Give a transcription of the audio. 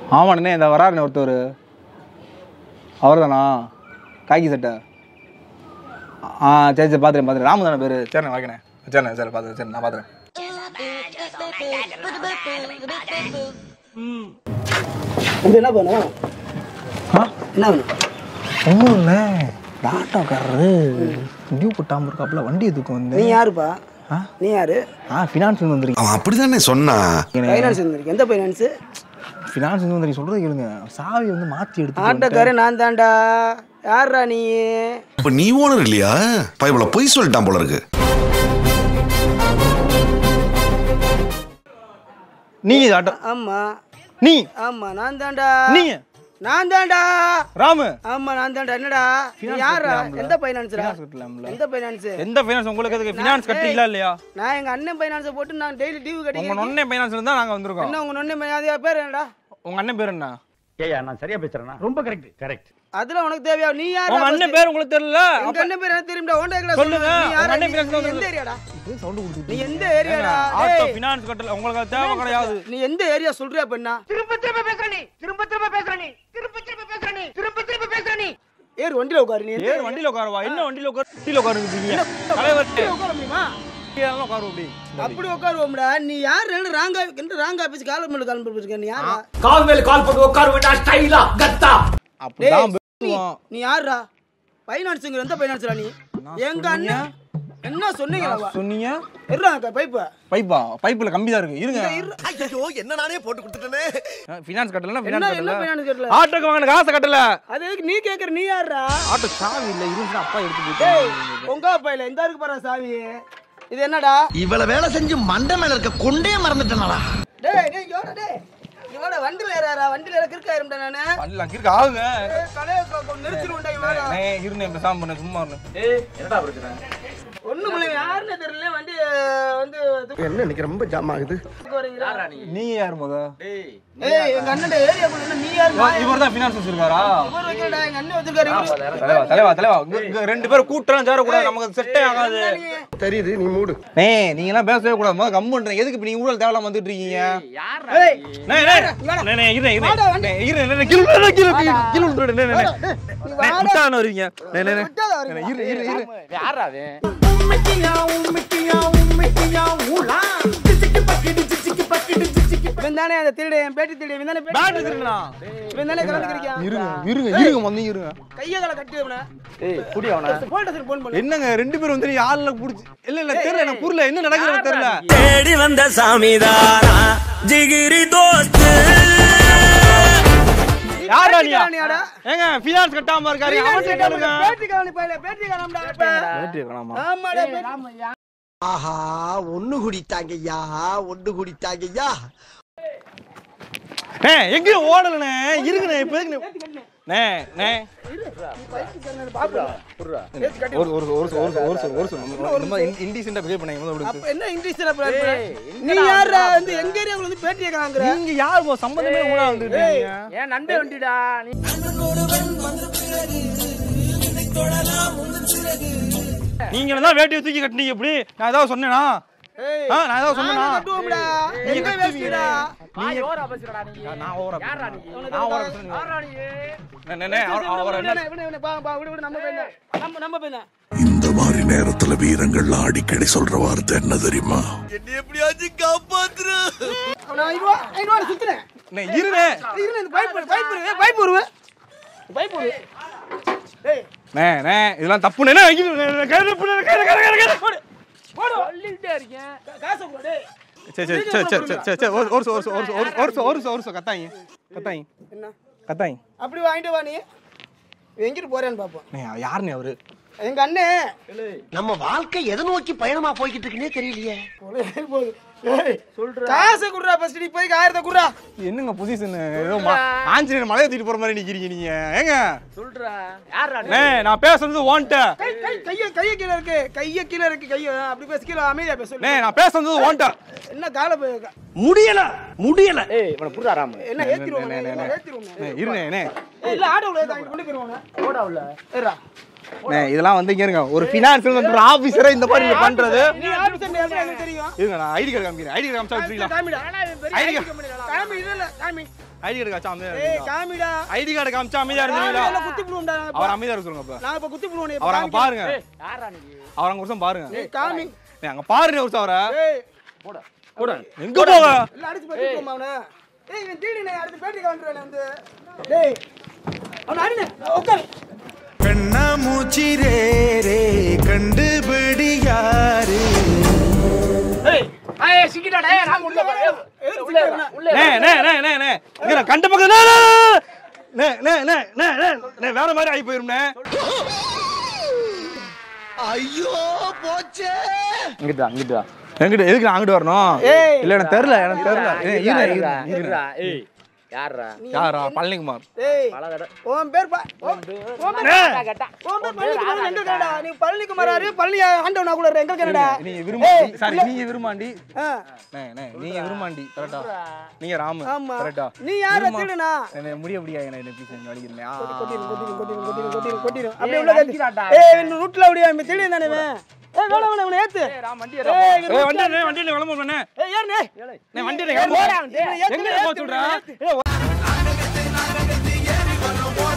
ஆமாண்ணே இந்த வராருண்ணே ஒருத்தர் அவர் தானா காக்கி சட்டை ஆ சரி சரி பார்த்துறேன் பார்த்துறேன் ராமு தானே பேர் சரிண்ணே வாங்கினேன் சரிண்ணே சரி பார்த்து சரி நான் பார்த்துறேன் உங்களுக்கு என்ன வேணும் ஆ என்ன வேணும் ஒன்றும் இல்லை இந்த ஆட்டோக்காரரு டியூ போட்டாமல் இருக்காப்புல வண்டி எதுக்கு வந்து நீ யாருப்பா ஆ நீ யாரு ஆ ஃபினான்ஸ் வந்திருக்கீங்க அவன் அப்படிதானே சொன்னான் ஃபைனான்ஸ் இருந்திருக்கு எந்த ஃபைனான்ஸ் ஃபினான்ஸ் வந்து நீங்கள் சொல்கிறது கேளுங்க சாவி வந்து மாற்றி எடுத்து ஆட்டோக்காரன் நான் தான்டா யார்ரா நீ இப்ப நீ ஓனர் இல்லையா பைபிள பொய் சொல்லிட்டான் போல இருக்கு நீ ஆட்டோ ஆமா நீ ஆமா நான் தான்டா நீங்க நான் தான்டா ராமு ஆமா நான் தான்டா என்னடா நீ Finance யாரா கட்டலாம்ல. எந்த ஃபைனான்ஸ்ரா ஃபினான்ஸ் கட்டலாம்ல எந்த ஃபைனான்ஸ் எந்த ஃபைனான்ஸ் உங்களுக்கு எதுக்கு ஃபினான்ஸ் கட்டுறீங்களா இல்லையா நான் எங்க அண்ணன் ஃபைனான்ஸை போட்டு நான் டெய்லி டியூ உங்க கட்டி நொண்ணே ஃபைனான்ஸ்ல தான் நாங்க வந்திருக்கோம் என்ன உங்க நொண்ணு அது பேர் என்னடா உங்க அண்ணன் பேர் என்ன ஏயா நான் சரியா பேசுறேனா ரொம்ப கரெக்ட் கரெக்ட் அதுல உனக்கு தேவையா நீ யார் உங்க அண்ணன் பேர் உங்களுக்கு தெரியல எங்க அண்ணன் பேர் எனக்கு தெரியும்டா உன்ட கேக்குறா சொல்லுங்க. நீ யாரா? உங்க அண்ணன் நீ- finance நீ வந்து- எந்த ஏரியாடா சவுண்ட் கொடுத்து நீ எந்த ஏரியாடா ஆட்டோ டேய், ஃபினான்ஸ் கட்டல உங்களுக்கு அது தேவை கிடையாது நீ எந்த ஏரியா சொல்றியா பெண்ணா திரும்ப திரும்ப பேசுற நீ திரும்ப திரும்ப பேசுற நீ திரும்ப திரும்ப பேசுற நீ திரும்ப திரும்ப பேசுற நீ ஏறு வண்டியில உட்காரு நீ எந்த ஏன் வண்டியில உட்காரவா என்ன வண்டியில உட்கார வண்டியில உட்காருங்க தலைவர் ஏரியா உட்கார முடியுமா உட்காரு அப்படி அப்படி உட்காருவோம்டா நீ யார் ரெண்டு ராங்கா ரெண்டு ராங்கா ஆபீஸ் கால் பண்ணி கால் பண்ணிருக்க நீ யாரா கால் மேல கால் போட்டு உட்கார வேண்டாம் ஸ்டைலா கத்தா அப்படிதான் நீ பேசுவோம் நீ யாரா ஃபைனான்ஸுங்கிற எந்த ஃபைனான்ஸ்ரா நீ எங்க அண்ணன் என்ன சொன்னீங்களா சொன்னீங்க இருறாங்க பைப்பு பைப்பா பைப்புல கம்பி தான் இருக்கு இருங்க ஐயோ என்ன நானே போட்டு கொடுத்துட்டேனே ஃபினான்ஸ் கட்டலன்னா என்ன ஃபினான்ஸ் என்ன கட்டல ஃபைனான்ஸ் கேட்டல ஆட்டோக்கு வாங்கின காசை கட்டல அது எதுக்கு நீ கேக்குற நீ யாரா ஆட்டோ சாவி இல்ல இருந்துச்சுன்னா அப்பா எடுத்து டேய் போயிட்டு உங்க பையில இந்த இருக்கு பாரு சாவி இது என்னடா இவ்வளவு வேலை செஞ்சு மண்டை மேல இருக்க கொண்டே மறந்துட்டேனாடா டேய் டேய் யோட டேய் இவட வண்டில ஏறாரா வண்டில ஏற கிறுக்க ஏறும்டா நானு பண்ணலாம் கிறுக்கு ஆகுங்க ஏய், கலைய நெரிச்சிருண்டா இவட நே இருந்தேன் பேசாம பண்ண சும்மா இருந்தேன் ஏய் என்னடா பிரச்சனை ஒண்ணு முள்ள யாருன்னு தெரியல வண்டி வந்து என்ன இன்னைக்கு ரொம்ப ஜாம் ஆகுது வரீங்களா நீங்க யார் முத டேய் ஏய் எங்க அண்ணன் ஏரியாக்குள்ள என்ன நீ யாரு நான் இவர் தான் ஃபினான்ஸ் வச்சிருக்காரா இவர் வைக்கலடா எங்க அண்ணன் வச்சிருக்காரு இவரு. தலைவா தலைவா தலைவா இங்க- இங்க ரெண்டு பேரும் கூட்டம் சேர கூடாது நமக்கு செட்டே ஆகாது தெரியுது நீ மூடு நே நீங்க எல்லாம் பேசவே கூடாது முதல்ல கம்முன்றேன் எதுக்கு இப்ப நீங்க ஊழல் தேவலாம் வந்துட்டு இருக்கீங்க யாரா ஏய் நே நே நே நே இரு இரு நே இரு நே நே கிலோ நே கிலோ கிலோ விட்டுடு நே நே நே நே முட்டான வருவீங்க நே நே நே நே, இரு இரு இரு யாரா அவன் இவன் தானே அந்த திருடு என் பேட்டி திருடு இவன் தானே பேட்டி பேட் இருக்குண்ணா இவன் தானே கலந்துக்கிறீங்க இருங்க இருங்க இருங்க வந்து இருங்க கையை கால கட்டி இவனை ஏய் குடி அவன போல்டஸுக்கு ஃபோன் பண்ணு என்னங்க ரெண்டு பேரும் வந்து ஆள்ல புடிச்சு இல்ல இல்ல தெரியல எனக்கு புரியல என்ன நடக்குதுன்னு தெரியல தேடி வந்த சாமிதானா ஜிகிரி தோஸ்து யாரா நீயா நீயாடா? ஏங்க ஃபினான்ஸ் கட்டாம இருக்காரு அவன் கேளுங்க பேட்டி காணி பையில பேட்டி காணாமடா இப்ப. பேட்டி வேணாமா ஆமாடா பேட்டி. ஆஹா ஒண்ணு குடித்தாங்கய்யா ஒண்ணு குடித்தாங்கய்யா ஏ எங்கேயும் ஓடலண்ணே இருக்குண்ணே இப்போ எதுக்கு நே நே ஒரு ஒரு ஒரு ஒரு ஒரு ஒரு ஒரு இண்டிசென்டா பிஹேவ் பண்ணீங்க முதல்ல அப்ப என்ன இங்கிலீஷ்ல அப்புறம் நீ யாரா வந்து எங்க ஏரியாவுல வந்து பேட்டி கேக்குறாங்கற நீங்க யார் போ சம்பந்தமே கூட வந்துட்டு இருக்கீங்க ஏன் நண்பே வண்டிடா நீ நீங்க தான் வேட்டியை தூக்கி கட்டினீங்க எப்படி நான் ஏதாவது சொன்னேனா ஏய் ஆ நான் ஏதாவது சொன்னேனா கட்டுவோம்டா நீங்க எங்க கட்டுவீங்க. வேஸ்டடா வாய் ஓரா பேசுறடா நீ நான் ஓவரா யாரா நீ நான் ஓவரா பேசுறேன் யாரா நீ நே, நே, நே, அவர் அவர் என்ன இவனே இவனே பா பா விடு விடு நம்ம பையன் நம்ம நம்ம பையன் இந்த மாதிரி நேரத்துல வீரங்கள்லாம் அடிக்கடி சொல்ற வார்த்தை என்ன தெரியுமா அவன ஐநூறு ஐநூறு சுத்துறேன் நே, இருண்ணே இரு இந்த பைப் பைப் இருக்கு பைப் வருவேன் பைப் வருவேன் ஏய் நே நே இதெல்லாம் தப்பு நே கையில கையில கையில கையில கையில போடு சொல்லிட்டே இருக்கேன் கா- காசை கொடு சரி சரி சரி சரி சரி சரி சரி ஒரு ஒரு ஒரு ஒரு ஒரு ஒரு ஒரு ஒரு ஒரு கத்தாங்க கத்தாங்க என்ன கத்தாங்க அப்படி வாங்கிட்டு வா நீ எங்கிட்டு போறேன்னு பாப்போம் நே யாருண்ணே அவரு எங்க அண்ணன் நம்ம வாழ்க்கை எதை நோக்கி பயணமா போய்கிட்டு இருக்குன்னே தெரியலையே போகுது ஏய் காசை குடுறா ஃபர்ஸ்ட் நீ போய் ஆயிரத்தை குடுறா என்னங்க பொசிஷன் ஏதோ ம- ஆஞ்சநேயர் மலையை தூக்கிட்டு போற மாதிரி நிக்கிறீங்க நீங்க ஏங்க சொல்றா யாரா நீ நே நான் பேசுறது ஓன்ட்ட கை கை கைய கைய கீழ இருக்கு கைய கீழ இருக்கு கைய அப்படி பேச கீழ அமைதியா பேச நே நான் பேசுறது ஓன்ட்ட என்ன கால போய் முடியல முடியல ஏய் இவனை புடுறா ராமு என்ன ஏத்திடுவோம் ஏத்திடுவோம் நே இருண்ணே நே இல்ல ஆட்டோல ஏத்தி கொண்டு போயிருவாங்க ஓடா உள்ள ஏறா நே இதெல்லாம் வந்து இங்க இருங்க ஒரு ஃபினான்ஸ் வந்து ஒரு ஆபீசரே இந்த மாதிரி நீங்க பண்றது நீ ஆபீசர் நேரத்துல எனக்கு தெரியும் இருங்க நான் ஐடி கார்டு காமிக்கிறேன் ஐடி கார்டு காமிச்சா விட்டுறீங்களா காமிடா ஐடி காமி இல்ல இல்ல காமி ஐடி கார்டு காமிச்சா அமைதியா ஏய் இருந்தீங்களா காமிடா ஐடி கார்டு காமிச்சா அமைதியா இருந்தீங்களா காமிடா குத்தி புடுவோம்டா அவர் அமைதியா இருக்க சொல்லுங்க இப்ப நான் இப்ப குத்தி புடுவோம் அவர் அங்க பாருங்க அவர் அங்க ஒரு நிமிஷம் பாருங்க ஏய் காமி ஏய், அங்க பாருங்க ஒரு நிமிஷம் அவரை ஏய் எங்க போக இல்ல அடிச்சு பேட்டி போமா அவன ஏய் இவன் டீடி அடுத்து பேட்டி காண்றேன் வந்து டேய் அவன அடினே உட்கார் கண்ணாமூச்சி ரே ரே கண்டுபிடி யாரு நே நே நே நே நே இங்க கண்ட பக்கம் நே, நே, நே, நே, நே, நே, நே, நே, வேற மாதிரி ஆகி போயிரும்னே ஐயோ போச்சே எங்கிட்ட எதுக்கு நான் அங்கிட்டு வரணும் ஏய். இல்ல எனக்கு தெரியல எனக்கு தெரியல ஏய், இரு, இரு, இரு. ஏய் யாரா யாரா பழனிக்குமார் ஏய் பல தடவை உன் பேர் பா உன் உன் பேர் ஏய், உன் பேர் பழனிக்குமார் எங்க கனடா நீ பழனிக்குமாராரு பழனி ஆண்டவனா கூட இருக்க, எங்க கனடா நீங்க விரும்பாண்டி சாரி நீங்க விரும்பாண்டி ஆ, நே, நே, நீங்க விரும்பாண்டி கரெக்டா நீங்க ராமு ஆமா கரெக்டா நீ யார திருடனா என்ன முடிய முடியாது என்ன ப்ளீஸ் என்ன வலிக்கிறேன் ஆ. கொட்டிரு கொட்டிரு கொட்டிரு கொட்டிரு கொட்டிரு கொட்டிரு அப்படியே உள்ள கேட்டு ஏய் இந்த ரூட்ல அப்படியே அவன் திருடன் தானே இவன் ஏய் வேணாம் வேணாம் இவனை ஏத்து ஏய் இவன் ஏய் வண்டி வண்டி கிளம்ப பண்ணே ஏய் ஏறுனே நே வண்டி கிளம்ப எங்க போக சொல்றா ஏய்,